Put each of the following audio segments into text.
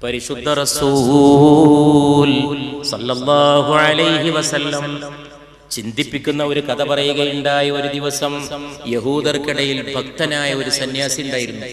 പരിശുദ്ധ റസൂൽ സല്ലല്ലാഹു അലൈഹി വസല്ലം ചിന്തിപ്പിക്കുന്ന ഒരു കഥ പറയുകയുണ്ടായ ഒരു ദിവസം യഹൂദർക്കിടയിൽ ഭക്തനായ ഒരു സന്യാസി ഉണ്ടായിരുന്നു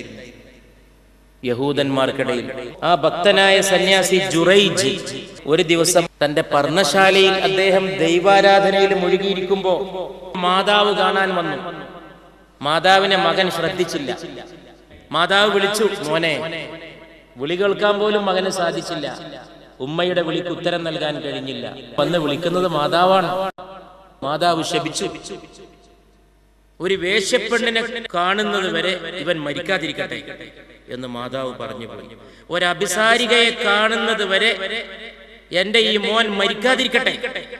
യഹൂദന്മാർക്കിടയിൽ ആ ഭക്തനായ സന്യാസി ജുറൈജ് ഒരു ദിവസം തന്റെ പർണശാലയിൽ അദ്ദേഹം ദൈവാരാധനയിൽ മുഴുകിയിരിക്കുമ്പോ മാതാവ് കാണാൻ വന്നു മാതാവിനെ മകൻ ശ്രദ്ധിച്ചില്ല മാതാവ് വിളിച്ചു മോനെ വിളി കേൾക്കാൻ പോലും മകന് സാധിച്ചില്ല ഉമ്മയുടെ വിളിക്ക് ഉത്തരം നൽകാൻ കഴിഞ്ഞില്ല വന്ന് വിളിക്കുന്നത് മാതാവാണ് മാതാവ് ശപിച്ചു ഒരു വേശ്യപ്പെണ്ണിനെ കാണുന്നത് വരെ ഇവൻ മരിക്കാതിരിക്കട്ടെ എന്ന് മാതാവ് പറഞ്ഞു പോയി ഒരു അഭിസാരികയെ കാണുന്നത് വരെ എന്റെ ഈ മോൻ മരിക്കാതിരിക്കട്ടെ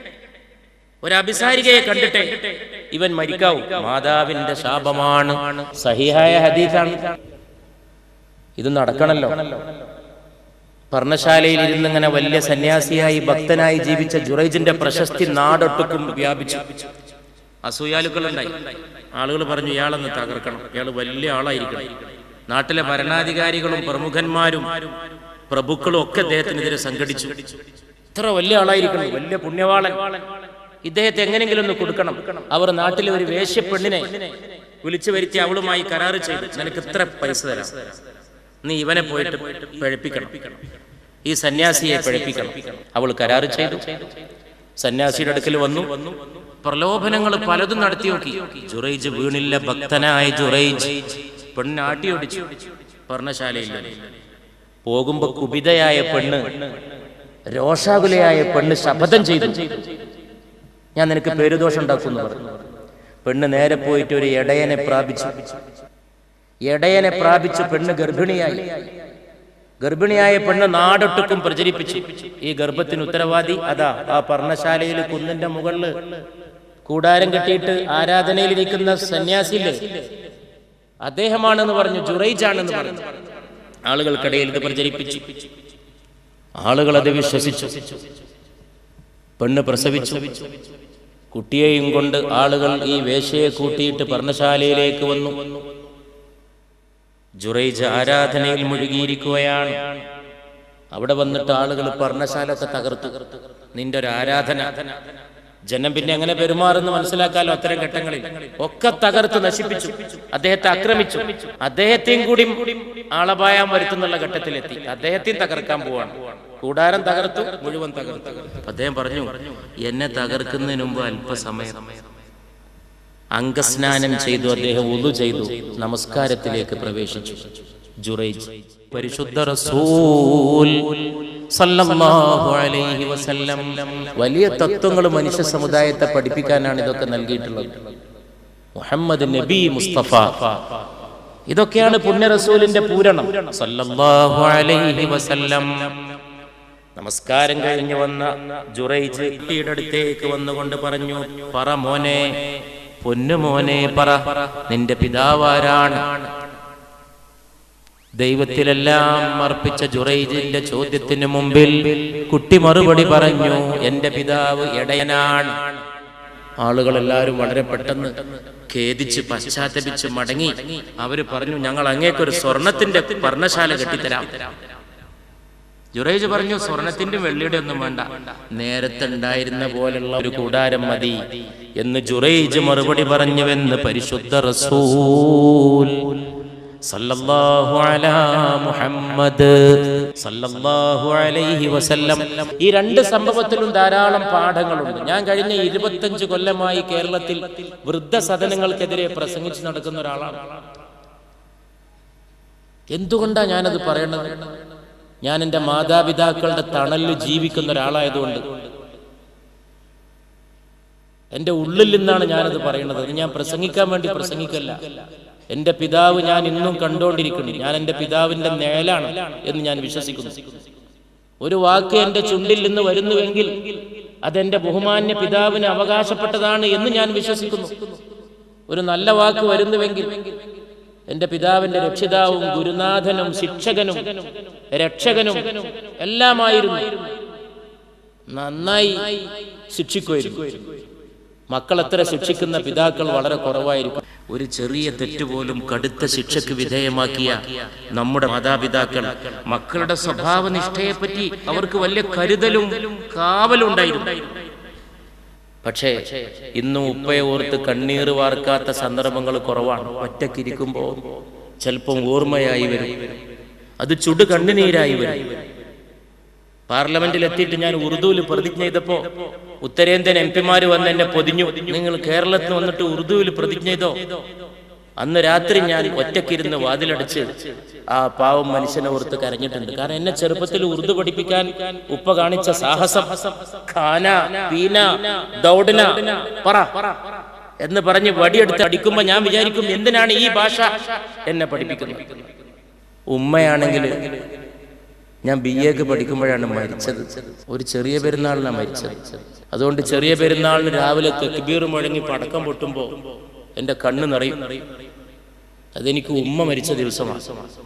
ഒരു അഭിസാരികയെ കണ്ടിട്ടെ ഇവൻ മരിക്കാവൂ മാതാവിന്റെ ശാപമാണ് സഹിഹായ ഹദീസാണ് ഇത് നടക്കണല്ലോ പർണശാലയിൽ ഇരുന്ന് ഇങ്ങനെ വലിയ സന്യാസിയായി ഭക്തനായി ജീവിച്ച ജുറൈജിന്റെ പ്രശസ്തി നാടൊട്ടുക്കും വ്യാപിച്ചു അസൂയാലുക്കളുണ്ടായി ആളുകൾ പറഞ്ഞു ഇയാളെന്ന് തകർക്കണം ഇയാൾ വലിയ ആളായിരിക്കണം നാട്ടിലെ ഭരണാധികാരികളും പ്രമുഖന്മാരും പ്രഭുക്കളും ഒക്കെ അദ്ദേഹത്തിനെതിരെ സംഘടിച്ചു ഇത്ര വലിയ ആളായിരിക്കണം വലിയ പുണ്യവാളൻ ഇദ്ദേഹത്തെ എങ്ങനെങ്കിലും ഒന്ന് കൊടുക്കണം അവർ നാട്ടിലെ ഒരു വേശ്യപ്പെണ്ണിനെ വിളിച്ചു വരുത്തി അവളുമായി കരാറ് ചെയ്തു നിനക്ക് ഇത്ര പൈസ തരാം നീ ഇവനെ പോയിട്ട് പഴപ്പിക്കണം ഈ സന്യാസിയെ പഴപ്പിക്കണം അവൾ കരാറ് ചെയ്തു സന്യാസിയുടെ അടുക്കൽ വന്നു പ്രലോഭനങ്ങൾ പലതും നടത്തി നോക്കി ജുറൈജ് വീണില്ല ഭക്തനായ ജുറൈജ് പെണ്ണിനെ ആട്ടിയോടിച്ചു പർണശാലയിൽ പോകുമ്പോ കുപിതയായ പെണ്ണ് രോഷാകുലയായ പെണ്ണ് ശപഥം ചെയ്തു ഞാൻ നിനക്ക് പേരുദോഷം ഉണ്ടാക്കുന്നു പറഞ്ഞു പെണ്ണ് നേരെ പോയിട്ട് ഒരു ഇടയനെ പ്രാപിച്ചു ഇടയനെ പ്രാപിച്ച് പെണ്ണ് ഗർഭിണിയായി ഗർഭിണിയായ പെണ്ണ് നാടൊട്ടുക്കും പ്രചരിപ്പിച്ചു ഈ ഗർഭത്തിന് ഉത്തരവാദി അതാ ആ പർണശാലയിൽ കുന്നിന്റെ മുകളിൽ കൂടാരം കെട്ടിയിട്ട് ആരാധനയിൽ ഇരിക്കുന്ന സന്യാസിയില്ലേ അദ്ദേഹമാണെന്ന് പറഞ്ഞു ജുറൈജാണെന്ന് പറഞ്ഞു ആളുകൾക്കിടയിൽ ഇത് പ്രചരിപ്പിച്ചു ആളുകൾ അത് വിശ്വസിച്ചു പെണ്ണ് പ്രസവിച്ചു കുട്ടിയെയും കൊണ്ട് ആളുകൾ ഈ വേശ്യയെ കൂട്ടിയിട്ട് പർണശാലയിലേക്ക് വന്നു ജുറൈജ് ആരാധനയിൽ മുഴുകിയിരിക്കുകയാണ് അവിടെ വന്നിട്ട് ആളുകൾ പർണശാലൊക്കെ തകർത്തു നിന്റെ ഒരു ആരാധന ജനം പിന്നെ എങ്ങനെ പെരുമാറുന്നു മനസ്സിലാക്കാലോ അത്തരം ഘട്ടങ്ങളിൽ ഒക്കെ തകർത്ത് നശിപ്പിച്ചു അദ്ദേഹത്തെ ആക്രമിച്ചു അദ്ദേഹത്തെയും കൂടി ആളപായം വരുത്തുന്നുള്ള ഘട്ടത്തിലെത്തി അദ്ദേഹത്തെയും തകർക്കാൻ പോവാണ് കൂടാരം തകർത്തു മുഴുവൻ തകർത്തു അദ്ദേഹം പറഞ്ഞു എന്നെ തകർക്കുന്നതിന് മുമ്പ് അല്പസമയം അംഗസ്നാനം ചെയ്തു അദ്ദേഹം ഉളു ചെയ്തു നമസ്കാരത്തിലേക്ക് പ്രവേശിച്ചു ജുറൈജ് പരിശുദ്ധ റസൂൽ സല്ലല്ലാഹു അലൈഹി വസല്ലം വലിയ തത്വങ്ങൾ മനുഷ്യ സമുദായത്തെ പഠിപ്പിക്കാനാണ് ഇതൊക്കെ നൽകിയിട്ടുള്ളത് മുഹമ്മദ് നബി മുസ്തഫ ഇതൊക്കെയാണ് പുണ്യ റസൂലിന്റെ പൂരണം സല്ലല്ലാഹു അലൈഹി വസല്ലം നമസ്കാരം കഴിഞ്ഞു വന്ന ജുറൈജ് കുട്ടിയുടെ അടുത്തേക്ക് വന്നുകൊണ്ട് പറഞ്ഞു പറ മോനെ പൊന്നു മോനെ പറ നിന്റെ പിതാവാരാണ് ദൈവത്തിലെല്ലാം അർപ്പിച്ച ജുറൈജിന്റെ ചോദ്യത്തിന് മുമ്പിൽ കുട്ടി മറുപടി പറഞ്ഞു എന്റെ പിതാവ് ഇടയനാണ് ആളുകളെല്ലാവരും വളരെ പെട്ടെന്ന് ഖേദിച്ച് പശ്ചാത്തപിച്ച് മടങ്ങി അവര് പറഞ്ഞു ഞങ്ങൾ അങ്ങേക്കൊരു സ്വർണത്തിന്റെ പർണശാല കെട്ടിത്തരാം ജുറൈജ് പറഞ്ഞു സ്വർണത്തിന്റെ വെള്ളിയുടെ ഒന്നും വേണ്ട നേരത്തെ ഉണ്ടായിരുന്ന പോലുള്ള ഒരു കൂടാരം മതി എന്ന് ജുറൈജ് മറുപടി പറഞ്ഞുവെന്ന് പരിശുദ്ധ റസൂൽ സല്ലല്ലാഹു അലാ മുഹമ്മദ് സല്ലല്ലാഹു അലൈഹി വസല്ലം ഈ രണ്ട് സംഭവത്തിലും ധാരാളം പാഠങ്ങളുണ്ട് ഞാൻ കഴിഞ്ഞ ഇരുപത്തഞ്ച് കൊല്ലമായി കേരളത്തിൽ വൃദ്ധസദനങ്ങൾക്കെതിരെ പ്രസംഗിച്ച് നടക്കുന്ന ഒരാളാണ് എന്തുകൊണ്ടാ ഞാനത് പറയണത് ഞാൻ എൻ്റെ മാതാപിതാക്കളുടെ തണലിൽ ജീവിക്കുന്ന ഒരാളായതുകൊണ്ട് എൻ്റെ ഉള്ളിൽ നിന്നാണ് ഞാനത് പറയുന്നത് അത് ഞാൻ പ്രസംഗിക്കാൻ വേണ്ടി പ്രസംഗിക്കല്ല എൻ്റെ പിതാവ് ഞാൻ ഇന്നും കണ്ടുകൊണ്ടിരിക്കുന്നു ഞാൻ എൻ്റെ പിതാവിൻ്റെ നേലാണ് എന്ന് ഞാൻ വിശ്വസിക്കുന്നു ഒരു വാക്ക് എൻ്റെ ചുണ്ടിൽ നിന്ന് വരുന്നുവെങ്കിൽ അതെന്റെ ബഹുമാന്യ പിതാവിന് അവകാശപ്പെട്ടതാണ് എന്ന് ഞാൻ വിശ്വസിക്കുന്നു ഒരു നല്ല വാക്ക് വരുന്നുവെങ്കിൽ എന്റെ പിതാവിന്റെ രക്ഷിതാവും ഗുരുനാഥനും ശിക്ഷകനും രക്ഷകനും എല്ലാമായിരുന്നു നന്നായി ശിക്ഷിക്കുമായിരുന്നു മക്കൾ എത്ര ശിക്ഷിക്കുന്ന പിതാക്കൾ വളരെ കുറവായിരിക്കും ഒരു ചെറിയ തെറ്റ് പോലും കടുത്ത ശിക്ഷയ്ക്ക് വിധേയമാക്കിയ നമ്മുടെ മാതാപിതാക്കൾ മക്കളുടെ സ്വഭാവ നിഷ്ഠയെപ്പറ്റി അവർക്ക് വലിയ കരുതലും കാവലും ഉണ്ടായിരുന്നു പക്ഷേ ഇന്നും ഉപ്പയെ ഓർത്ത് കണ്ണീർ വാർക്കാത്ത സന്ദർഭങ്ങൾ കുറവാണ് ഒറ്റക്കിരിക്കുമ്പോൾ ചിലപ്പം ഓർമ്മയായി വരും അത് ചുടു കണ്ണുനീരായി വരും പാർലമെന്റിൽ എത്തിയിട്ട് ഞാൻ ഉറുദുവിൽ പ്രതിജ്ഞ ചെയ്തപ്പോ ഉത്തരേന്ത്യൻ എം പിമാര് വന്ന് എന്നെ പൊതിഞ്ഞു നിങ്ങൾ കേരളത്തിൽ വന്നിട്ട് ഉറുദുവിൽ പ്രതിജ്ഞ ചെയ്തോ അന്ന് രാത്രി ഞാൻ ഒറ്റക്കിരുന്ന് വാതിലടച്ച് ആ പാവം മനുഷ്യനെ ഓർത്ത് കരഞ്ഞിട്ടുണ്ട് കാരണം എന്നെ ചെറുപ്പത്തിൽ ഉറുദു പഠിപ്പിക്കാൻ ഉപ്പ കാണിച്ച സാഹസം ഖാന പീന ദൗഡന പറ എന്ന് പറഞ്ഞ് വടിയെടുത്ത് അടിക്കുമ്പോ ഞാൻ വിചാരിക്കും എന്തിനാണ് ഈ ഭാഷ എന്നെ പഠിപ്പിക്കുന്നത് ഉമ്മയാണെങ്കിൽ ഞാൻ ബി എക്ക് പഠിക്കുമ്പോഴാണ് മരിച്ചത് ഒരു ചെറിയ പെരുന്നാളിനാണ് മരിച്ചത് അതുകൊണ്ട് ചെറിയ പെരുന്നാളിന് രാവിലെ തെക്കുബീർ മുഴങ്ങി പടക്കം പൊട്ടുമ്പോൾ എൻ്റെ കണ്ണ് നിറയും അതെനിക്ക് ഉമ്മ മരിച്ച ദിവസമാണ്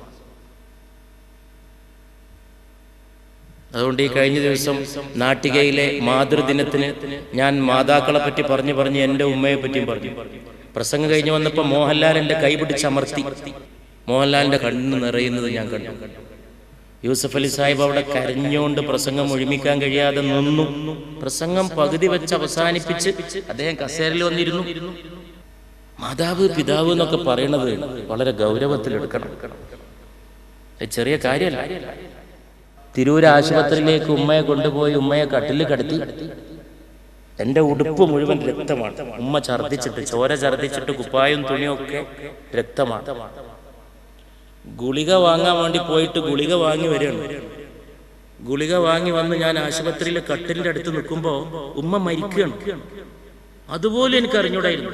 അതുകൊണ്ട് ഈ കഴിഞ്ഞ ദിവസം നാട്ടികയിലെ മാതൃദിനത്തിന് ഞാൻ മാതാക്കളെ പറ്റി പറഞ്ഞു പറഞ്ഞ് എൻ്റെ ഉമ്മയെ പറ്റിയും പറഞ്ഞു പ്രസംഗം കഴിഞ്ഞ് വന്നപ്പോൾ മോഹൻലാൽ എൻ്റെ കൈ പിടിച്ചമർത്തി മോഹൻലാലിൻ്റെ കണ്ണ് നിറയുന്നത് ഞാൻ കണ്ടു യൂസഫ് അലി സാഹിബ് അവിടെ കരഞ്ഞുകൊണ്ട് പ്രസംഗം ഒഴിമിക്കാൻ കഴിയാതെ നിന്നു പ്രസംഗം പകുതി വെച്ച് അവസാനിപ്പിച്ച് അദ്ദേഹം കസേരയിൽ വന്നിരുന്നു മാതാവ് പിതാവ് എന്നൊക്കെ പറയണത് വളരെ ഗൗരവത്തിലെടുക്കണം ഇത് ചെറിയ കാര്യമല്ല തിരൂർ ആശുപത്രിയിലേക്ക് ഉമ്മയെ കൊണ്ടുപോയി ഉമ്മയെ കട്ടിൽ കടത്തി എന്റെ ഉടുപ്പ് മുഴുവൻ രക്തമാണ് ഉമ്മ ഛർദ്ദിച്ചിട്ട് ചോര ഛർദ്ദിച്ചിട്ട് കുപ്പായും തുണിയൊക്കെ രക്തമാണ് ഗുളിക വാങ്ങാൻ വേണ്ടി പോയിട്ട് ഗുളിക വാങ്ങി വരികയാണ് ഗുളിക വാങ്ങി വന്ന് ഞാൻ ആശുപത്രിയിലെ കട്ടിലിന്റെ അടുത്ത് നിൽക്കുമ്പോൾ ഉമ്മ മരിക്കുകയാണ് അതുപോലെ എനിക്ക് അറിഞ്ഞൂടായിരുന്നു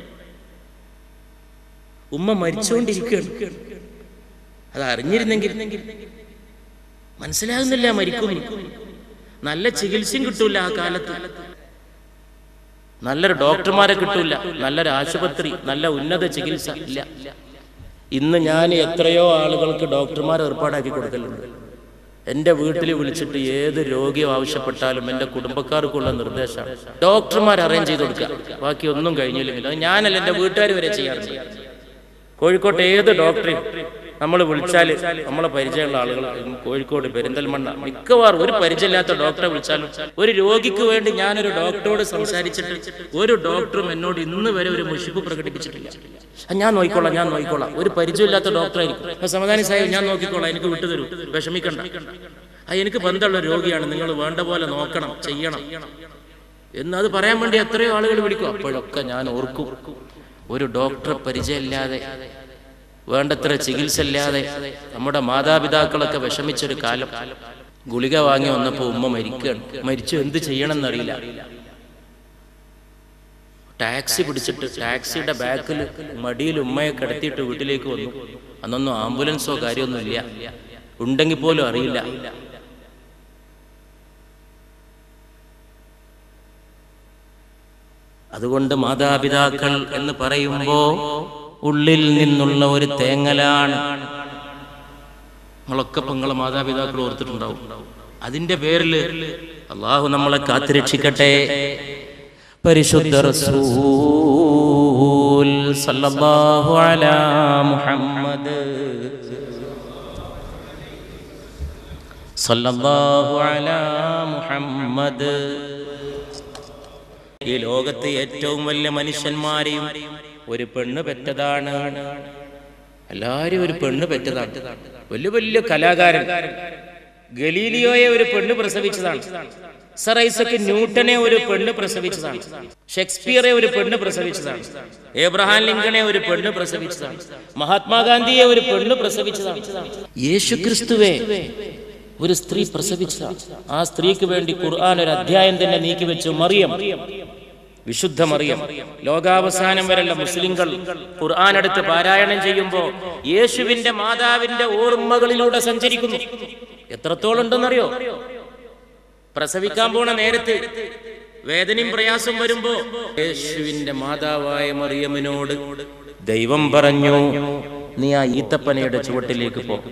ഉമ്മ മരിച്ചുകൊണ്ടിരിക്കുകയാണ് അത് അറിഞ്ഞിരുന്നെങ്കിൽ മനസ്സിലാകുന്നില്ല മരിക്കുന്നു നല്ല ചികിത്സയും കിട്ടൂല ആ കാലത്ത് നല്ലൊരു ഡോക്ടർമാരെ കിട്ടൂല നല്ലൊരു ആശുപത്രി നല്ല ഉന്നത ചികിത്സ ഇല്ല ഇന്ന് ഞാൻ എത്രയോ ആളുകൾക്ക് ഡോക്ടർമാർ ഏർപ്പാടാക്കി കൊടുക്കലുണ്ട് എൻ്റെ വീട്ടിൽ വിളിച്ചിട്ട് ഏത് രോഗി ആവശ്യപ്പെട്ടാലും എൻ്റെ കുടുംബക്കാർക്കുള്ള നിർദ്ദേശമാണ് ഡോക്ടർമാർ അറേഞ്ച് ചെയ്ത് കൊടുക്കുക ബാക്കി ഒന്നും കഴിഞ്ഞില്ലെങ്കിൽ അത് ഞാനല്ല എൻ്റെ വീട്ടുകാർ വരെ ചെയ്യാറുണ്ട് കോഴിക്കോട്ടെ ഏത് ഡോക്ടറെയും നമ്മൾ വിളിച്ചാൽ നമ്മളെ പരിചയമുള്ള ആളുകൾ കോഴിക്കോട് പെരിന്തൽമണ്ണ മിക്കവാറും ഒരു പരിചയമില്ലാത്ത ഡോക്ടറെ വിളിച്ചാലും ഒരു രോഗിക്ക് വേണ്ടി ഞാനൊരു ഡോക്ടറോട് സംസാരിച്ചിട്ട് ഒരു ഡോക്ടറും എന്നോട് ഇന്ന് വരെ ഒരു മുഷിപ്പ് പ്രകടിപ്പിച്ചിട്ടില്ല "ആ, ഞാൻ നോക്കിക്കോളാം ഞാൻ നോക്കിക്കോളാം ഒരു പരിചയമില്ലാത്ത ഡോക്ടറായിരിക്കും "ആ, സമാധാനി സാഹിബ് ഞാൻ നോക്കിക്കോളാം എനിക്ക് വിട്ടുതരൂ വിഷമിക്കണ്ട ആ എനിക്ക് ബന്ധമുള്ള രോഗിയാണ് നിങ്ങൾ വേണ്ട പോലെ നോക്കണം ചെയ്യണം എന്ന് അത് പറയാൻ വേണ്ടി എത്രയോ ആളുകൾ വിളിക്കും അപ്പോഴൊക്കെ ഞാൻ ഓർക്കും ഒരു ഡോക്ടറെ പരിചയമില്ലാതെ വേണ്ടത്ര ചികിത്സ ഇല്ലാതെ നമ്മുടെ മാതാപിതാക്കളൊക്കെ വിഷമിച്ചൊരു കാലം ഗുളിക വാങ്ങി വന്നപ്പോൾ ഉമ്മ മരിക്കുകയാണ് മരിച്ചു എന്ത് ചെയ്യണമെന്നറിയില്ല ടാക്സി പിടിച്ചിട്ട് ടാക്സിയുടെ ബാക്കിൽ മടിയിൽ ഉമ്മയെ കിടത്തിയിട്ട് വീട്ടിലേക്ക് വന്നു അന്നൊന്നും ആംബുലൻസോ കാര്യമൊന്നും ഇല്ല ഉണ്ടെങ്കിൽ പോലും അറിയില്ല അതുകൊണ്ട് മാതാപിതാക്കൾ എന്ന് പറയുമ്പോ ഉള്ളിൽ നിന്നുള്ള ഒരു തേങ്ങലാണ് നിങ്ങളൊക്കെ ഇപ്പൊ നിങ്ങളെ മാതാപിതാക്കൾ ഓർത്തിട്ടുണ്ടാവും അതിന്റെ പേരിൽ അള്ളാഹു നമ്മളെ കാത്തുരക്ഷിക്കട്ടെ പരിശുദ്ധ റസൂൽ സല്ലല്ലാഹു അലാ മുഹമ്മദ് സല്ലല്ലാഹു അലാ മുഹമ്മദ് ഈ ലോകത്ത് ഏറ്റവും വലിയ മനുഷ്യന്മാരെയും ഒരു പെണ്ണ് പെറ്റതാണ് എല്ലാരും ഒരു പെണ്ണ് പെറ്റതാണ് വലിയ വലിയ കലാകാരൻ ഗലീലിയോയെ ഒരു പെണ്ണ് പ്രസവിച്ചതാണ് സർ ഐസക് ന്യൂട്ടനെ ഒരു പെണ്ണ് പ്രസവിച്ചതാണ് ഷേക്സ്പിയറെ ഒരു പെണ്ണ് പ്രസവിച്ചതാണ് ഏബ്രഹാം ലിങ്കണെ ഒരു പെണ്ണ് പ്രസവിച്ചതാണ് മഹാത്മാഗാന്ധിയെ ഒരു പെണ്ണ് പ്രസവിച്ചതാണ് യേശു ക്രിസ്തുവെ ഒരു സ്ത്രീ പ്രസവിച്ചതാണ് ആ സ്ത്രീക്ക് വേണ്ടി ഖുർആൻ ഒരു അധ്യായം തന്നെ നീക്കി വെച്ചു മറിയം വിശുദ്ധ മറിയം ലോകാവസാനം വരെയുള്ള മുസ്ലിങ്ങൾ ഖുർആൻ എടുത്ത് പാരായണം ചെയ്യുമ്പോൾ യേശുവിന്റെ മാതാവിന്റെ ഓർമ്മകളിലൂടെ സഞ്ചരിക്കുന്നു എത്രത്തോളം ഉണ്ടെന്നറിയോ പ്രസവിക്കാൻ പോണ നേരത്ത് വേദനയും പ്രയാസം വരുമ്പോ യേശുവിന്റെ മാതാവായ മറിയമ്മിനോട് ദൈവം പറഞ്ഞു നീ ആ ഈത്തപ്പനയുടെ ചുവട്ടിലേക്ക് പോ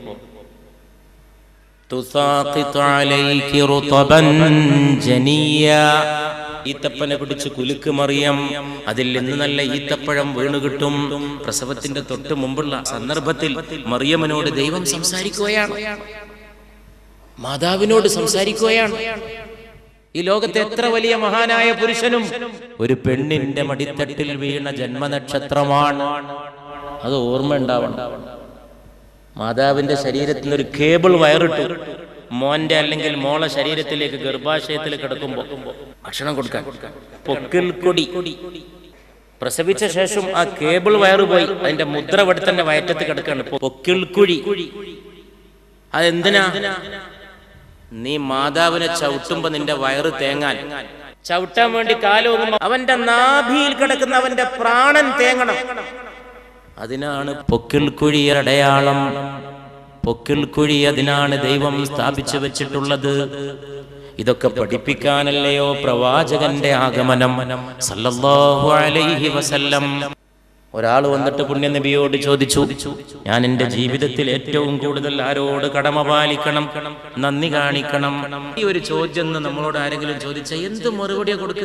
تساقط عليك رطبا جنيا ഈത്തപ്പനെ പിടിച്ച് കുലുക്ക് മറിയം അതിൽ നിന്ന് നല്ല ഈത്തപ്പഴം വീണു കിട്ടും പ്രസവത്തിന്റെ തൊട്ട് മുമ്പുള്ള സന്ദർഭത്തിൽ മറിയമ്മനോട് ദൈവം സംസാരിക്കുകയാണ് മാതാവിനോട് സംസാരിക്കുകയാണ് ഈ ലോകത്തെ എത്ര വലിയ മഹാനായ പുരുഷനും ഒരു പെണ്ണിന്റെ മടിത്തട്ടിൽ വീണ ജന്മനക്ഷത്രമാണ് അത് ഓർമ്മ ഉണ്ടാവണം മാതാവിന്റെ ശരീരത്തിൽ നിന്ന് ഒരു കേബിൾ വയറിട്ടു മോന്റെ അല്ലെങ്കിൽ മോളെ ശരീരത്തിലേക്ക് ഗർഭാശയത്തിൽ കിടക്കുമ്പോ ഭക്ഷണം കൊടുക്കാൻ പൊക്കിൽ കൊടി പ്രസവിച്ച ശേഷം ആ കേബിൾ വയറ് പോയി അതിന്റെ മുദ്ര ഇവിടെ തന്നെ വയറ്റത്ത് കിടക്കാണ് പൊക്കിൾ കുഴി അതെന്തിനാ നീ മാതാവിനെ ചവിട്ടുമ്പോ നിന്റെ വയറ് തേങ്ങാൻ ചവിട്ടാൻ വേണ്ടി കാലൊന്നും അവന്റെ നാഭിയിൽ കിടക്കുന്ന അവന്റെ പ്രാണൻ തേങ്ങണം അതിനാണ് പൊക്കിൾ കുഴി അടയാളം പൊക്കിൾ കുഴി അതിനാണ് ദൈവം സ്ഥാപിച്ചു വെച്ചിട്ടുള്ളത് ഇതൊക്കെ പഠിപ്പിക്കാനല്ലയോ പ്രവാചകന്റെ ആഗമനം സല്ലല്ലാഹു അലൈഹി വസല്ലം ഒരാൾ വന്നിട്ട് പുണ്യനബിയോട് ചോദിച്ചു ഞാൻ എൻ്റെ ജീവിതത്തിൽ ഏറ്റവും കൂടുതൽ ആരോട് കടമ പാലിക്കണം നന്ദി കാണിക്കണം ഈ ഒരു ചോദ്യം ഒന്ന് നമ്മളോട് ആരെങ്കിലും ചോദിച്ചാൽ എന്ത് മറുപടിയാ കൊടുക്കുക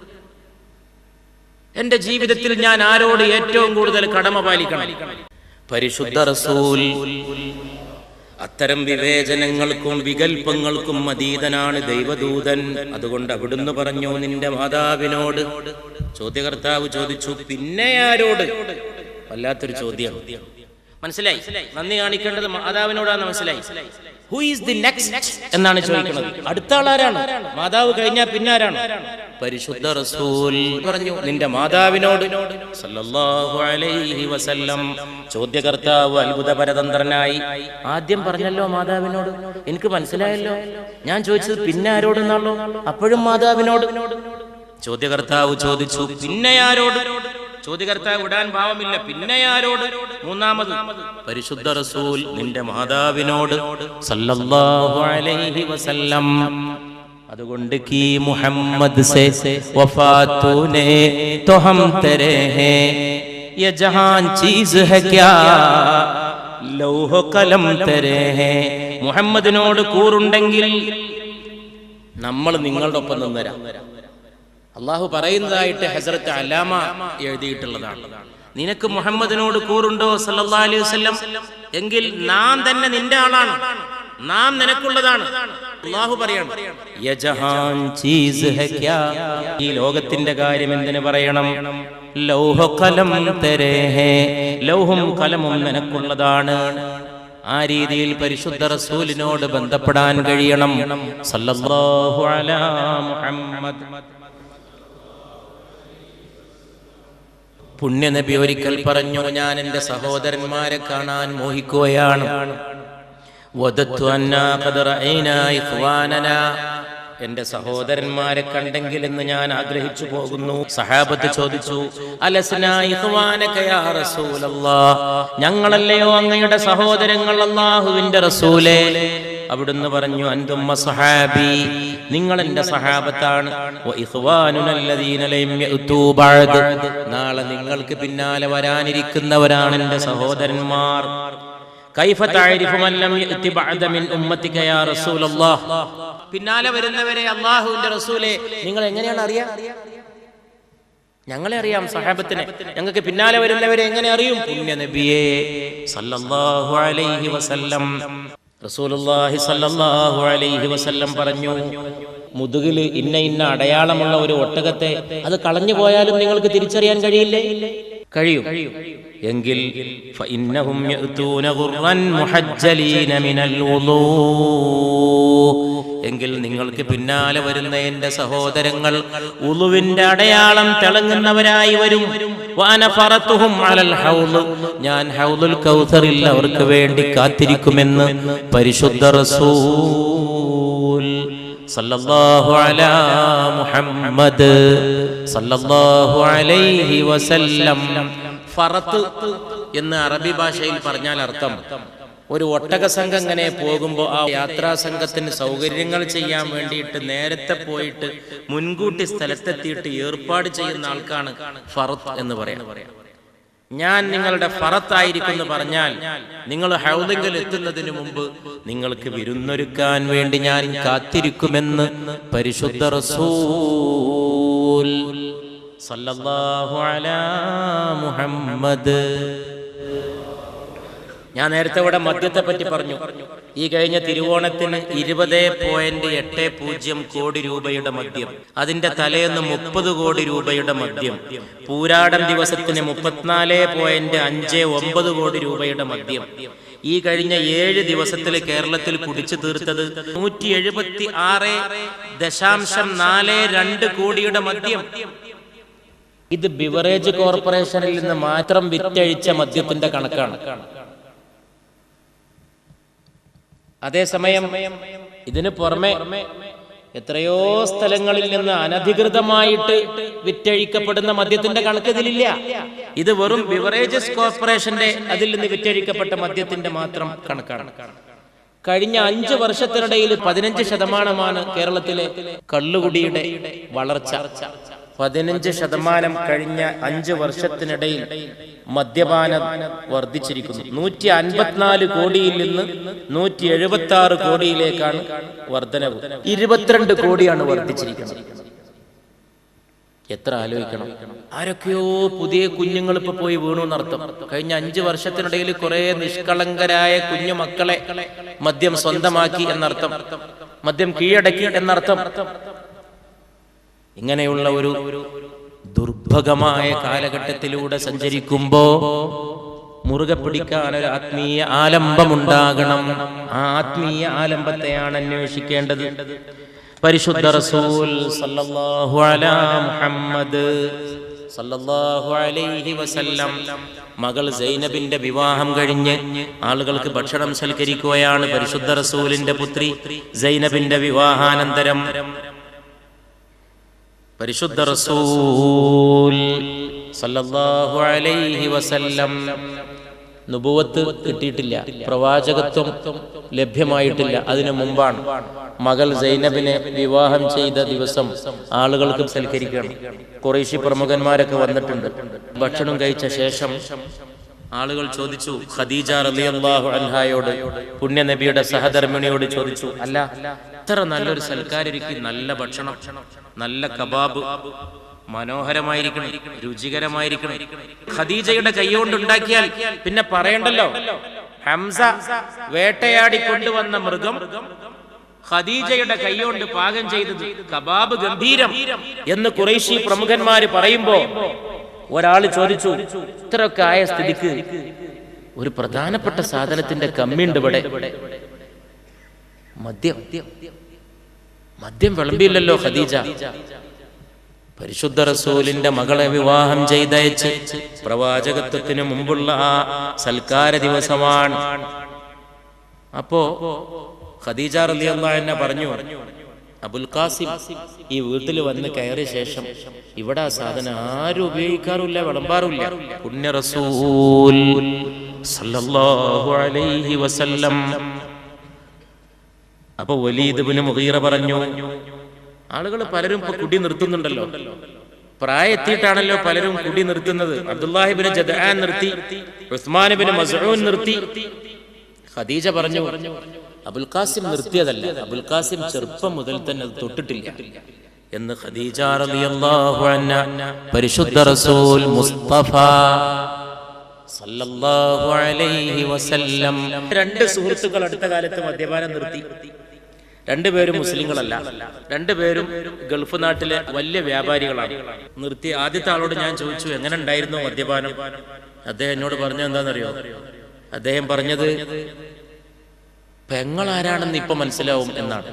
എന്റെ ജീവിതത്തിൽ ഞാൻ ആരോട് ഏറ്റവും കൂടുതൽ കടമ പാലിക്കണം പരിശുദ്ധ റസൂൽ അത്തരം വിവേചനങ്ങൾക്കും വികൽപ്പങ്ങൾക്കും അതീതനാണ് ദൈവദൂതൻ അതുകൊണ്ട് അവിടുന്ന് പറഞ്ഞു നിന്റെ മാതാവിനോട് ചോദ്യകർത്താവ് ചോദിച്ചു പിന്നെ ആരോട് വല്ലാത്തൊരു ചോദ്യം മനസ്സിലായി നന്ദി കാണിക്കേണ്ടത് മാതാവിനോടാന്ന് മനസ്സിലായി ഹു ഈസ് ദി നെക്സ്റ്റ് എന്നാണ് ചോദിക്കുന്നത് അടുത്ത ആളാരാണ് മാതാവ് കഴിഞ്ഞാൽ പിന്നെ ആരാണ് പരിശുദ്ധ റസൂൽ പറഞ്ഞു നിന്റെ മാതാവിനോട് സല്ലല്ലാഹു അലൈഹി വസല്ലം ചോദ്യകർത്താവ് അത്ഭുത പരതന്ത്രനായി ആദ്യം പറഞ്ഞല്ലോ മാതാവിനോട് എനിക്ക് മനസ്സിലായല്ലോ ഞാൻ ചോദിച്ചത് പിന്നെ ആരോടെന്നാണല്ലോ അപ്പോഴും മാതാവിനോട് ചോദ്യകർത്താവ് ചോദിച്ചു പിന്നെ ആരോട് ചോദ്യകർത്താവ് വിടാൻ ഭാവമില്ല പിന്നെ ആരോട് മൂന്നാമത് പരിശുദ്ധ റസൂൽ നിന്റെ മാതാവിനോട് സല്ലല്ലാഹു അലൈഹി വസല്ലം അതുകൊണ്ട് കീ മുഹമ്മദ് സേ വഫാത്തൂനെ तो हम तेरे हैं ये जहान चीज है क्या ലൗഹ കലം തെരേ മുഹമ്മദിനോട് കൂറുണ്ടെങ്കിൽ നമ്മൾ നിങ്ങളുടെ ഒപ്പം നിന്നരാം അള്ളാഹു പറയുന്നതായിട്ട് ഹസരത്ത് അലാമ എഴുതിയിട്ടുള്ളതാണ് നിനക്ക് മുഹമ്മദിനോട് കൂറുണ്ടോ സല്ലല്ലാ അലൈഹി വസല്ലം എങ്കിൽ നാം തന്നെ നിന്റെ ആളാണ് നാം നിനക്കുള്ളതാണ് അള്ളാഹു പറയണം യജഹാൻ ചീസ് ഹെ ക്യാ ഈ ലോകത്തിന്റെ കാര്യം എന്തിനു പറയണം ലൗഹ കലം തെരേ ഹേ ലൗഹും കലമും നിനക്കുള്ളതാണ് ആ രീതിയിൽ പരിശുദ്ധ റസൂലിനോട് ബന്ധപ്പെടാൻ കഴിയണം സല്ലല്ലാഹു അലാ മുഹമ്മദ് പുണ്യനബി ഒരിക്കൽ പറഞ്ഞു ഞാൻ എൻ്റെ സഹോദരന്മാരെ കാണാൻ മോഹിക്കുകയാണ് വദത്തു അന്നാ ഖദ് റഅയ്നാ ഇഖ്വാനനാ. എന്റെ സഹോദരന്മാരെ കണ്ടെങ്കിൽ എന്ന് ഞാൻ ആഗ്രഹിച്ചു പോകുന്നു സഹാബത്ത് ചോദിച്ചു അലസ്നാ ഇഖ്വാനക യാ റസൂലല്ലാഹ് ഞങ്ങളല്ലയോ അങ്ങയുടെ സഹോദരങ്ങൾ അല്ലാഹുവിന്റെ റസൂലേ അവിടുന്ന് പറഞ്ഞു അന്തുമ്മ സഹാബി നിങ്ങൾ എന്റെ സഹാബത്താണ് വ ഇഖ്വാനുന അല്ലദീന ലം യഅ്തൂ ബഅദ്. നാളെ നിങ്ങൾക്ക് പിന്നാലെ വരാനിരിക്കുന്നവരാണ് എന്റെ സഹോദരന്മാർ കൈഫ തഅരിഫു മൻ ലം യഅതി ബഅദ മിൻ ഉമ്മത്തിക യാ റസൂലല്ലാഹ് പിന്നാലെ വരുന്നവരെ അല്ലാഹുവിന്റെ റസൂലേ നിങ്ങൾ എങ്ങനെയാണ് അറിയാ ഞങ്ങളെ അറിയാം സഹാബത്തിനെ ഞങ്ങൾക്ക് പിന്നാലെ വരുന്നവരെ എങ്ങനെ അറിയും പുണ്യ നബിയെ സല്ലല്ലാഹു അലൈഹി വസല്ലം റസൂലുള്ളാഹി സല്ലല്ലാഹു അലൈഹി വസല്ലം പറഞ്ഞു മുതുകിൽ ഇന്ന ഇന്ന അടയാളമുള്ള ഒരു ഒട്ടകത്തെ അത് കളഞ്ഞു പോയാലും നിങ്ങൾക്ക് തിരിച്ചറിയാൻ കഴിയില്ലേ കഴിയും എങ്കിൽ فإنهم يأتون غرا محجلين من الوضوء എങ്കിൽ നിങ്ങൾക്ക് പിന്നാലെ വരുന്ന എന്റെ സഹോദരങ്ങൾ ഉളുവിന്റെ അടയാളം തിളങ്ങുന്നവരായി വരും വാന ഫറത്തുഹും അലൽ ഹൗള് ഞാൻ ഹൗലുൽ കൗസറിൽ അവർക്ക് വേണ്ടി കാത്തിരിക്കുമെന്ന് പരിശുദ്ധ റസൂൽ സല്ലല്ലാഹു അലാ മുഹമ്മദ് സല്ലല്ലാഹു അലൈഹി വസല്ലം ഫറത്ത് എന്ന് അറബി ഭാഷയിൽ പറഞ്ഞാൽ അർത്ഥം ഒരു ഒട്ടക സംഘം ഇങ്ങനെ പോകുമ്പോൾ ആ യാത്രാ സംഘത്തിന് സൗകര്യങ്ങൾ ചെയ്യാൻ വേണ്ടിയിട്ട് നേരത്തെ പോയിട്ട് മുൻകൂട്ടി സ്ഥലത്തെത്തിയിട്ട് ഏർപ്പാട് ചെയ്യുന്ന ആൾക്കാണ് ഫറത്ത് എന്ന് പറയാം ഞാൻ നിങ്ങളുടെ ഫറത്തായിരിക്കും എന്ന് പറഞ്ഞാൽ നിങ്ങൾ ഹൗദിങ്കിൽ എത്തുന്നതിന് മുമ്പ് നിങ്ങൾക്ക് വിരുന്നൊരുക്കാൻ വേണ്ടി ഞാൻ കാത്തിരിക്കുമെന്ന് പരിശുദ്ധ റസൂൽ റസൂൽ സല്ലല്ലാഹു അലാ മുഹമ്മദ് ഞാൻ നേരത്തെ ഇവിടെ മദ്യത്തെ പറ്റി പറഞ്ഞു ഈ കഴിഞ്ഞ തിരുവോണത്തിന് ഇരുപത് പോയിന്റ് എട്ട് പൂജ്യം കോടി രൂപയുടെ മദ്യം അതിന്റെ തലേന്ന് മുപ്പത് കോടി രൂപയുടെ മദ്യം പൂരാടം ദിവസത്തിന് മുപ്പത്തിനാല് പോയിന്റ് അഞ്ച് ഒമ്പത് കോടി രൂപയുടെ മദ്യം ഈ കഴിഞ്ഞ ഏഴ് ദിവസത്തിൽ കേരളത്തിൽ കുടിച്ചു തീർത്തത് നൂറ്റി എഴുപത്തി ആറ് ദശാംശം നാല് രണ്ട് കോടിയുടെ മദ്യം ഇത് ബിവറേജ് കോർപ്പറേഷനിൽ നിന്ന് മാത്രം വിറ്റഴിച്ച മദ്യത്തിന്റെ കണക്കാണ് അതേസമയം ഇതിന് പുറമെ എത്രയോ സ്ഥലങ്ങളിൽ നിന്ന് അനധികൃതമായിട്ട് വിറ്റഴിക്കപ്പെടുന്ന മദ്യത്തിന്റെ കണക്ക് ഇതിലില്ല ഇത് വെറും ബിവറേജസ് കോർപ്പറേഷന്റെ അതിൽ നിന്ന് വിറ്റഴിക്കപ്പെട്ട മദ്യത്തിന്റെ മാത്രം കണക്കാണ് കഴിഞ്ഞ അഞ്ച് വർഷത്തിനിടയിൽ പതിനഞ്ച് ശതമാനമാണ് കേരളത്തിലെ കള്ളുകുടിയുടെ വളർച്ച പതിനഞ്ച് ശതമാനം കഴിഞ്ഞ അഞ്ച് വർഷത്തിനിടയിൽ മദ്യപാനം വർദ്ധിച്ചിരിക്കുന്നു നൂറ്റി അൻപത്തിനാല് കോടിയിൽ നിന്ന് നൂറ്റി എഴുപത്തി ആറ് കോടിയിലേക്കാണ് വർധനവ് ഇരുപത്തിരണ്ട് കോടിയാണ് വർദ്ധിച്ചിരിക്കുന്നത് എത്ര ആലോചിക്കണം ആരൊക്കെയോ പുതിയ കുഞ്ഞുങ്ങൾ ഇപ്പൊ പോയി വീണു എന്നർത്ഥം കഴിഞ്ഞ അഞ്ചു വർഷത്തിനിടയിൽ കുറെ നിഷ്കളങ്കരായ കുഞ്ഞു മക്കളെ മദ്യം സ്വന്തമാക്കി എന്നർത്ഥം മദ്യം കീഴടക്കി എന്നർത്ഥം ഇങ്ങനെയുള്ള ഒരു ദുർഭഗമായ കാലഘട്ടത്തിലൂടെ സഞ്ചരിക്കുമ്പോ മുറുകെ പിടിക്കാൻ ഒരു ആത്മീയ ആലംബമുണ്ടാകണം ആ ആത്മീയ ആലംബത്തെയാണ് അന്വേഷിക്കേണ്ടത് പരിശുദ്ധ റസൂൽ സല്ലല്ലാഹു അലാ മുഹമ്മദ് സല്ലല്ലാഹു അലൈഹി വസല്ലം മകൾ സൈനബിന്റെ വിവാഹം കഴിഞ്ഞ് ആളുകൾക്ക് ഭക്ഷണം സൽക്കരിക്കുകയാണ് പരിശുദ്ധ റസൂലിന്റെ പുത്രി സൈനബിന്റെ വിവാഹാനന്തരം പരിശുദ്ധ റസൂൽ സല്ലല്ലാഹു അലൈഹി വസല്ലം നുബുവത്ത് കിട്ടിയിട്ടില്ല പ്രവാചകത്വം ലഭ്യമായിട്ടില്ല അതിനു മുമ്പാണ് മകൾ സൈനബിനെ വിവാഹം ചെയ്ത ദിവസം ആളുകൾക്ക് സൽക്കരിക്കണം കുറേശ്ശി പ്രമുഖന്മാരൊക്കെ വന്നിട്ടുണ്ട് ഭക്ഷണം കഴിച്ച ശേഷം ആളുകൾ ചോദിച്ചു ഖദീജ റളിയല്ലാഹു അൻഹായോട് പുണ്യനബിയുടെ സഹധർമ്മിണിയോട് ചോദിച്ചു അല്ല ഇത്ര നല്ലൊരു സൽക്കാരൊരുക്കി നല്ല ഭക്ഷണം നല്ല കബാബ് മനോഹരമായിരിക്കണം രുചികരമായിരിക്കണം ഖദീജയുടെ കൈകൊണ്ട് ഉണ്ടാക്കിയാൽ പിന്നെ പറയണ്ടല്ലോ ഹംസ വേട്ടയാടി കൊണ്ടുവന്ന മൃഗം ഖദീജയുടെ കൈകൊണ്ട് പാകം ചെയ്തത് കബാബ് ഗംഭീരം എന്ന് കുറേശ്ശി പ്രമുഖന്മാര് പറയുമ്പോ ഒരാൾ ചോദിച്ചു ഇത്രയൊക്കെ ആയ സ്ഥിതിക്ക് ഒരു പ്രധാനപ്പെട്ട സാധനത്തിന്റെ കമ്മിയുണ്ട് ഇവിടെ മദ്യം മദ്യം വിളമ്പിയില്ലല്ലോ ഖദീജ പരിശുദ്ധ റസൂലിന്റെ മകളെ വിവാഹം ചെയ്തയച്ച് പ്രവാചകത്വത്തിന് മുമ്പുള്ള ആ സൽക്കാര ദിവസമാണ് അപ്പോ ഖദീജ റളിയല്ലാഹു അൻഹ പറഞ്ഞു അബുൽ ഖാസിം ഈ വീട്ടിൽ വന്ന് കയറിയ ശേഷം ഇവിടെ ആ സാധനം ആരും ഉപയോഗിക്കാറില്ല വിളമ്പാറില്ല പുണ്യ റസൂൽ സല്ലല്ലാഹു അലൈഹി വസല്ലം അപ്പൊ വലീദ് ബിൻ മുഗീറ പറഞ്ഞു ആളുകൾ പലരും ഇപ്പൊ കുടി നിർത്തുന്നുണ്ടല്ലോ പ്രായത്തിയിട്ടാണല്ലോ പലരും കുടി നിർത്തുന്നത് അബ്ദുല്ലാഹിബിന് ജദാൻ നിർത്തി ഉസ്മാനിബിന് മസൂൻ നിർത്തി ഖദീജ പറഞ്ഞു അബുൽ ഖാസിം നിർത്തിയതല്ല അബുൽ ഖാസിം ചെറുപ്പം മുതൽ തന്നെ അത് തൊട്ടിട്ടില്ല എന്ന് ഖദീജ റളിയല്ലാഹു അൻഹ പരിശുദ്ധ റസൂൽ മുസ്തഫ സല്ലല്ലാഹു അലൈഹി വസല്ലം രണ്ട് സുഹൃത്തുക്കൾ അടുത്ത കാലത്ത് മദ്യപാനം നിർത്തി രണ്ടുപേരും മുസ്ലിങ്ങളല്ല രണ്ടുപേരും ഗൾഫ് നാട്ടിലെ വലിയ വ്യാപാരികളാണ് നിർത്തി ആദ്യത്തെ ആളോട് ഞാൻ ചോദിച്ചു എങ്ങനെ ഉണ്ടായിരുന്നു മദ്യപാനം അദ്ദേഹം എന്നോട് പറഞ്ഞത് എന്താണെന്നറിയോ അദ്ദേഹം പറഞ്ഞത് പെങ്ങൾ ആരാണെന്ന് ഇപ്പൊ മനസ്സിലാവും എന്നാണ്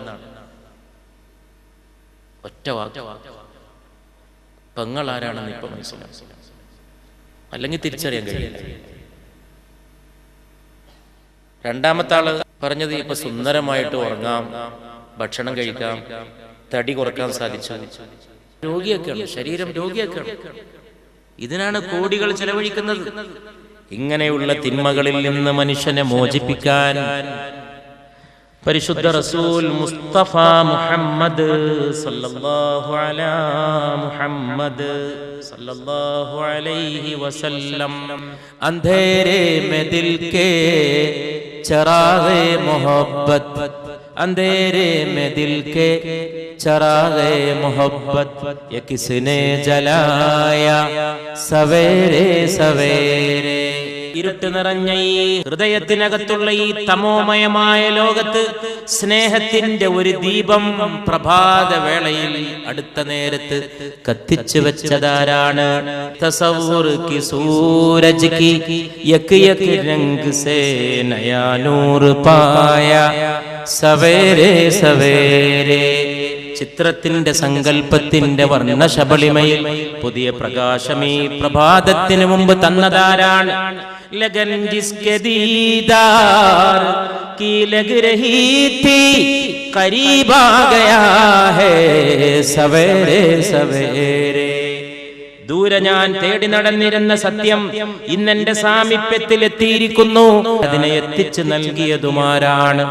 ഒറ്റ വാക്ക് പെങ്ങൾ ആരാണെന്ന് ഇപ്പൊ മനസ്സിലാവും അല്ലെങ്കിൽ തിരിച്ചറിയാൻ കഴിയില്ല രണ്ടാമത്തെ ആള് പറഞ്ഞത് ഇപ്പൊ സുന്ദരമായിട്ട് ഉറങ്ങാം ഭക്ഷണം കഴിക്കാം തടി കുറക്കാൻ സാധിച്ചു രോഗിയൊക്കെയാണ് ശരീരം രോഗിയൊക്കെയാണ് ഇതിനാണ് കോടികൾ ചെലവഴിക്കുന്നത് ഇങ്ങനെയുള്ള തിന്മകളിൽ നിന്ന് മനുഷ്യനെ മോചിപ്പിക്കാൻ പരിശുദ്ധ റസൂൽ മുസ്തഫ മുഹമ്മദ് സല്ലല്ലാഹു അലാ മുഹമ്മദ് സല്ലല്ലാഹു അലൈഹി വസല്ലം अंधेरे में दिल के चरागे मोहब्बत अंधेरे में दिल के चरागे मोहब्बत ये किसने जलाया सवेरे सवेरे ഇരുട്ട് നിറഞ്ഞ ഈ ഹൃദയത്തിനകത്തുള്ള ഈ തമോമയമായ ലോകത്ത് സ്നേഹത്തിന്റെ ഒരു ദീപം പ്രഭാത വേളയിൽ അടുത്ത നേരത്ത് കത്തിച്ചു വെച്ചതാരാണ് തസവൂർ കി സൂരജ് കി യക് യക് രംഗ് സേ നയാ നൂർ പായ സവേരെ സവേരെ ചിത്രത്തിന്റെ സങ്കല്പത്തിന്റെ വർണ്ണശബളിമയിൽ പുതിയ പ്രകാശമീ പ്രഭാതത്തിന് മുമ്പ് തന്നതാരാണ് लगन जिसके दीदार की लग रही थी करीब आ गया है सवेरे सवेरे ദൂരെ ഞാൻ തേടി നടന്നിരുന്ന സത്യം ഇന്നെന്റെ സാമീപ്യത്തിൽ എത്തിയിരിക്കുന്നു അതിനെ എത്തിച്ചു നൽകിയതുമാരാണ്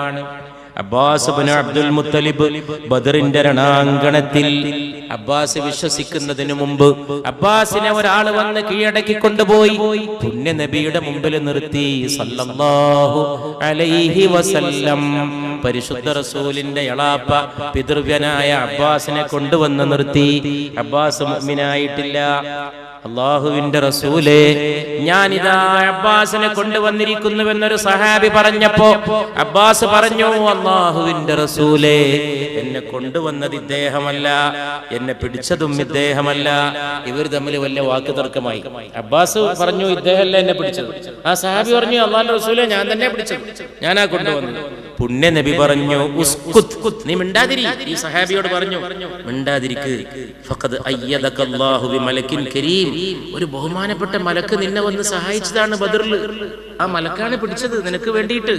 അബ്ബാസ് ബിൻ അബ്ദുൽ മുത്തലിബ് ബദറിന്റെ രണാങ്കണത്തിൽ അബ്ബാസ് വിശ്വസിക്കുന്നതിന് മുമ്പ് അബ്ബാസിനെ ഒരാൾ വന്ന് കീഴടക്കി കൊണ്ടുപോയി പുണ്യ നബിയുടെ മുമ്പിൽ നിർത്തി സല്ലല്ലാഹു അലൈഹി വസല്ലം പരിശുദ്ധ റസൂലിന്റെ എളാപ്പ പിതൃവ്യനായ അബ്ബാസിനെ കൊണ്ടുവന്ന് നിർത്തി അബ്ബാസ് മുഅ്മിനായിട്ടില്ല അള്ളാഹുവിന്റെ റസൂലേ ഞാനിതാ അബ്ബാസിനെ കൊണ്ടുവന്നിരിക്കുന്നുവെന്നൊരു സഹാബി പറഞ്ഞപ്പോ അബ്ബാസ് പറഞ്ഞു അള്ളാഹുവിന്റെ റസൂലേ എന്നെ കൊണ്ടുവന്നത് ഇദ്ദേഹമല്ല എന്നെ പിടിച്ചതും ഇദ്ദേഹമല്ല ഇവർ തമ്മിൽ വലിയ വാക്ക് തർക്കമായി അബ്ബാസ് പറഞ്ഞു ഇദ്ദേഹമല്ല എന്നെ പിടിച്ചത് ആ സഹാബി പറഞ്ഞു അള്ളാഹുന്റെ റസൂലെ ഞാൻ തന്നെ പിടിച്ചത് ഞാനാ കൊണ്ടുവന്നത് പുണ്യ നബി പറഞ്ഞു ഉസ്കുത് നീ മിണ്ടാതിരി ഈ സഹാബിയോട് പറഞ്ഞു മിണ്ടാതിരിക്ക് ഫഖദ് അയ്യദകല്ലാഹു ബിമലക്കിൻ കരീം ഒരു ബഹുമാനപ്പെട്ട മലക്ക് നിന്നെ വന്ന് സഹായിച്ചതാണ് ബദറിൽ ആ മലക്കാണ് പിടിച്ചത് നിനക്ക് വേണ്ടിയിട്ട്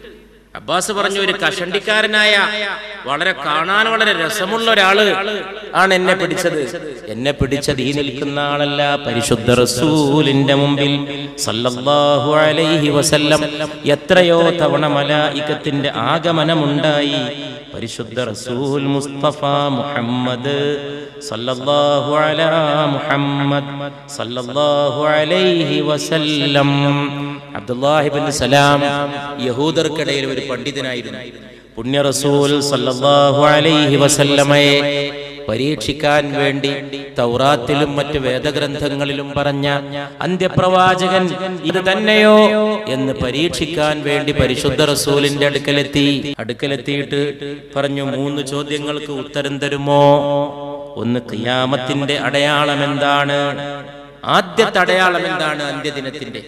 അബ്ബാസ് പറഞ്ഞു ഒരു കഷണ്ടിക്കാരനായ വളരെ കാണാൻ വളരെ രസമുള്ള ഒരാള് ആണ് എന്നെ പിടിച്ചത് എന്നെ പിടിച്ചത് ഈ നിൽക്കുന്ന ആളല്ല പരിശുദ്ധ റസൂലിന്റെ മുമ്പിൽ സല്ലല്ലാഹു അലൈഹി വസല്ലം എത്രയോ തവണ മലായികത്തിന്റെ ആഗമനമുണ്ടായി പരിശുദ്ധ റസൂൽ മുസ്തഫ മുഹമ്മദ് സല്ലല്ലാഹു അലാ മുഹമ്മദ് സല്ലല്ലാഹു അലൈഹി വസല്ലം അബ്ദുല്ലാഹിബിൻ സലാം യഹൂദർക്കിടയിൽ ഒരു പണ്ഡിതനായിരുന്നു പുണ്യ റസൂൽ സല്ലല്ലാഹു അലൈഹി വസല്ലമയെ പരീക്ഷിക്കാൻ വേണ്ടി തൗറാത്തിലും മറ്റ് വേദഗ്രന്ഥങ്ങളിലും പറഞ്ഞ അന്ത്യപ്രവാചകൻ ഇത് തന്നെയോ എന്ന് പരീക്ഷിക്കാൻ വേണ്ടി പരിശുദ്ധ റസൂലിന്റെ അടുക്കലെത്തി അടുക്കലെത്തിയിട്ട് പറഞ്ഞു മൂന്ന് ചോദ്യങ്ങൾക്ക് ഉത്തരം തരുമോ ഒന്ന് ഖിയാമത്തിന്റെ അടയാളം എന്താണ് ആദ്യത്തെ അടയാളം എന്താണ് അന്ത്യദിനത്തിന്റെ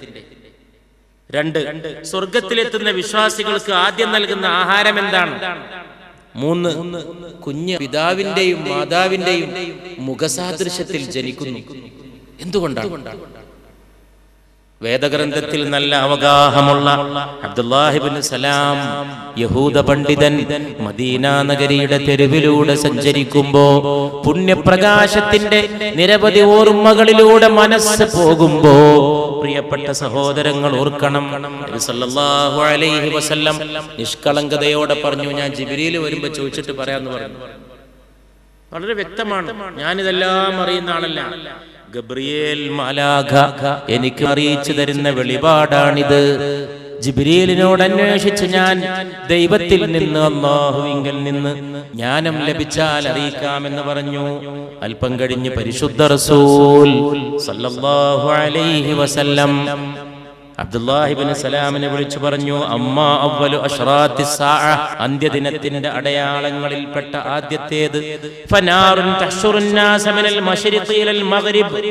രണ്ട് സ്വർഗത്തിലെത്തുന്ന വിശ്വാസികൾക്ക് ആദ്യം നൽകുന്ന ആഹാരം എന്താണ് മൂന്ന് കുഞ്ഞ് പിതാവിന്റെയും മാതാവിന്റെയും മുഖസാദൃശ്യത്തിൽ ജനിക്കുന്നു എന്തുകൊണ്ടാണ് വേദഗ്രന്ഥത്തിൽ നല്ല അവഗാഹമുള്ള അബ്ദുല്ലാഹിബിൻ സലാം യഹൂദ പണ്ഡിതൻ മദീന നഗരിയുടെ തെരുവിലൂടെ സഞ്ചരിക്കുമ്പോ പുണ്യപ്രകാശത്തിന്റെ നിരവധി ഓർമ്മകളിലൂടെ മനസ്സ് പോകുമ്പോ പ്രിയപ്പെട്ട സഹോദരങ്ങൾ ഓർക്കണം നബി സല്ലല്ലാഹു അലൈഹി വസല്ലം നിഷ്കളങ്കതയോടെ പറഞ്ഞു ഞാൻ ജിബിരിയിൽ വരുമ്പോ ചോദിച്ചിട്ട് പറയാന്ന് പറഞ്ഞു വളരെ വ്യക്തമാണ് ഞാനിതെല്ലാം അറിയുന്ന ആളല്ല ഗബ്രിയേൽ മാലാഖ എനിക്ക് അറിയിച്ചു തരുന്ന വെളിപാടാണിത് ജിബ്രീലിനോട് അന്വേഷിച്ച് ഞാൻ ദൈവത്തിൽ നിന്ന് അള്ളാഹുവിങ്കൽ നിന്ന് ജ്ഞാനം ലഭിച്ചാൽ അറിയിക്കാമെന്ന് പറഞ്ഞു അല്പം കഴിഞ്ഞ് പരിശുദ്ധ റസൂൽ സല്ലല്ലാഹു അലൈഹി വസല്ലം അബ്ദുല്ലാഹിബിന് സലാമിനെ വിളിച്ചു പറഞ്ഞു അമ്മ അവലു അഷ്റാത്തി സാഅ അന്ത്യദിനത്തിന്റെ അടയാളങ്ങളിൽപ്പെട്ട ആദ്യത്തേത് ഫനാറുൻ തഹ്ശുറുൻ നാസ മിനൽ മശ്രിഖി ഇലൽ മഗ്രിബ്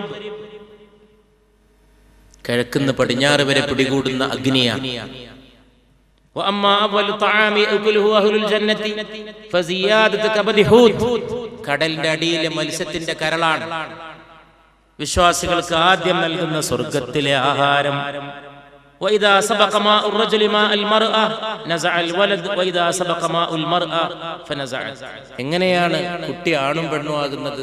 കിഴക്കുന്ന് പടിഞ്ഞാറ് വരെ പിടികൂടുന്ന അഗ്നിയാണ് وأما أول طعام يأكله أهل الجنة فزيادة كبد حوت കടലിന്റെ അടിയിലെ മത്സ്യത്തിന്റെ കരളാണ് വിശ്വാസികൾക്ക് ആദ്യം നൽകുന്ന സ്വർഗത്തിലെ ആഹാരം وإذا سبق ماء الرجل ماء المرأة نزع الولد وإذا سبق ماء المرأة فنزعت എങ്ങനെയാണ് കുട്ടി ആണും പെണ്ണും ആകുന്നത്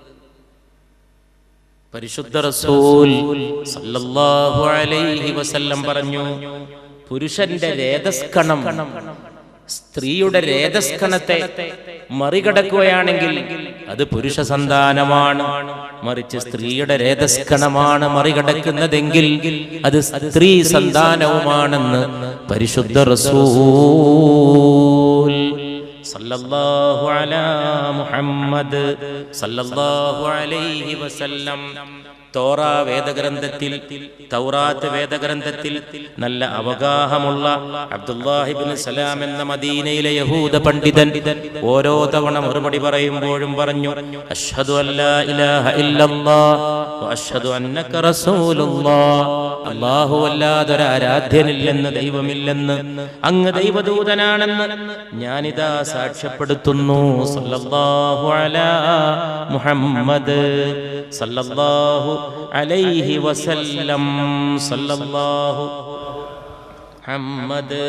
പരിശുദ്ധ റസൂൽ സല്ലല്ലാഹു അലൈഹി വസല്ലം പറഞ്ഞു പുരുഷന്റെ രേതസ്കണം സ്ത്രീയുടെ രേതസ്കണത്തെ മറികടക്കുകയാണെങ്കിൽ അത് പുരുഷ സന്താനമാണ് മറിച്ച് സ്ത്രീയുടെ രേതസ്കണമാണ് മറികടക്കുന്നതെങ്കിൽ അത് സ്ത്രീ സന്താനവുമാണെന്ന് പരിശുദ്ധ റസൂൽ സല്ലല്ലാഹു അലാ മുഹമ്മദ് സല്ലല്ലാഹു അലൈഹി വസല്ലം തോറ വേദഗ്രന്ഥത്തിൽ തൗറാത്ത് വേദഗ്രന്ഥത്തിൽ നല്ല അവഗാഹമുള്ള അബ്ദുല്ലാഹിബിൻ സലാം എന്ന മദീനയിലെ യഹൂദ പണ്ഡിതൻ ഓരോ തവണ മറുപടി പറയുമ്പോഴും പറഞ്ഞു അഷ്ഹദു അല്ലാ ഇലാഹ ഇല്ലല്ലാഹ് വ അഷ്ഹദു അന്നക റസൂലുള്ളാഹ് അല്ലാഹു അല്ലാതെ ഒരു ആരാധ്യനില്ലെന്ന് ദൈവമില്ലെന്ന് അങ്ങ് ദൈവദൂതനാണെന്ന് ഞാനിതാ സാക്ഷ്യപ്പെടുത്തുന്നു സല്ലല്ലാഹു അലാ മുഹമ്മദ് സല്ലല്ലാഹു അലൈഹി വസല്ലം സല്ലല്ലാഹു മുഹമ്മദ്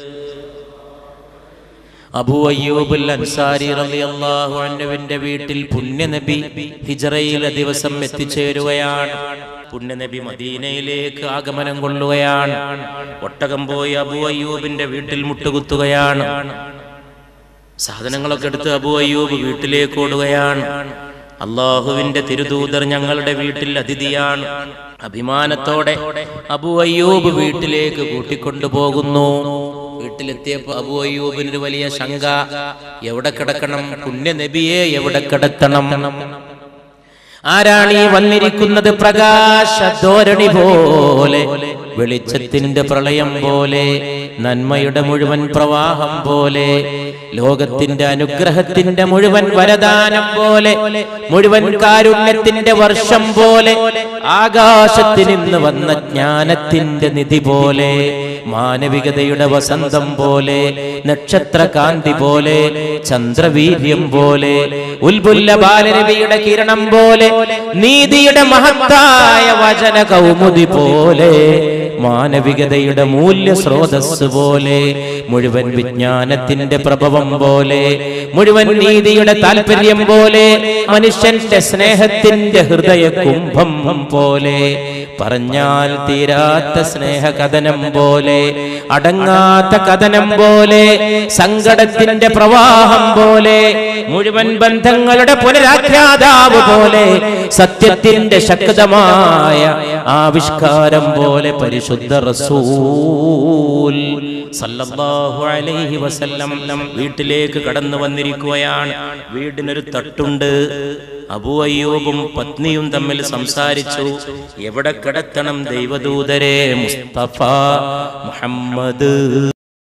അബൂ അയ്യൂബുൽ അൻസാരി റളിയല്ലാഹു അൻഹുവിന്റെ വീട്ടിൽ പുണ്യനബി ഹിജറയിലെ ദിവസം എത്തിച്ചേരുകയാണ് പുണ്യനബി മദീനയിലേക്ക് ആഗമനം കൊള്ളുകയാണ് ഒട്ടകം പോയി അബൂ അയ്യൂബിന്റെ വീട്ടിൽ മുട്ടുകുത്തുകയാണ് സാധനങ്ങളൊക്കെ എടുത്ത് അബൂ അയ്യൂബ് വീട്ടിലേക്ക് ഓടുകയാണ് അള്ളാഹുവിന്റെ തിരുദൂതർ ഞങ്ങളുടെ വീട്ടിൽ അതിഥിയാണ് അഭിമാനത്തോടെ അബു അയ്യൂബ് വീട്ടിലേക്ക് കൂട്ടിക്കൊണ്ടുപോകുന്നു വീട്ടിലെത്തിയപ്പോ അബു അയ്യൂബിന് ഒരു വലിയ ശങ്ക എവിടെ കിടക്കണം പുണ്യ നബിയെ എവിടെ കിടത്തണം ആരാണ് ഈ വന്നിരിക്കുന്നത് പ്രകാശധോരണി പോലെ വെളിച്ചത്തിന്റെ പ്രളയം പോലെ നന്മയുടെ മുഴുവൻ പ്രവാഹം പോലെ ലോകത്തിന്റെ അനുഗ്രഹത്തിന്റെ മുഴുവൻ വരദാനം പോലെ മുഴുവൻ കാരുണ്യത്തിന്റെ വർഷം പോലെ ആകാശത്തിൽ നിന്ന് വന്ന ജ്ഞാനത്തിന്റെ നിധി പോലെ മാനവികതയുടെ വസന്തം പോലെ നക്ഷത്രകാന്തി പോലെ ചന്ദ്രവീര്യം പോലെ ഉൽബുല്ല ബാലരവിയുടെ കിരണം പോലെ നീതിയുടെ മഹത്തായ വചന കൗമുദി പോലെ മാനവികതയുടെ മൂല്യ സ്രോതസ് പോലെ മുഴുവൻ വിജ്ഞാനത്തിന്റെ പ്രഭവം പോലെ മുഴുവൻ നീതിയുടെ താല്പര്യം പോലെ മനുഷ്യന്റെ സ്നേഹത്തിന്റെ ഹൃദയ കുംഭം പോലെ പറഞ്ഞാൽ തീരാത്ത സ്നേഹ കഥനം പോലെ അടങ്ങാത്ത കഥനം പോലെ സങ്കടത്തിന്റെ പ്രവാഹം പോലെ മുഴുവൻ ബന്ധങ്ങളുടെ പുനരാഖ്യാതാവ് പോലെ സത്യത്തിന്റെ ശക്തമായ ആവിഷ്കാരം പോലെ പരിശുദ്ധ റസൂൽ സല്ലല്ലാഹു അലൈഹി വസല്ലം വീട്ടിലേക്ക് കടന്നു വന്നിരിക്കുകയാണ് വീടിനൊരു തട്ടുണ്ട് അബൂ അയ്യൂബും പത്നിയും തമ്മിൽ സംസാരിച്ചു എവിടെ കിടത്തണം ദൈവദൂതരെ മുസ്തഫ മുഹമ്മദ്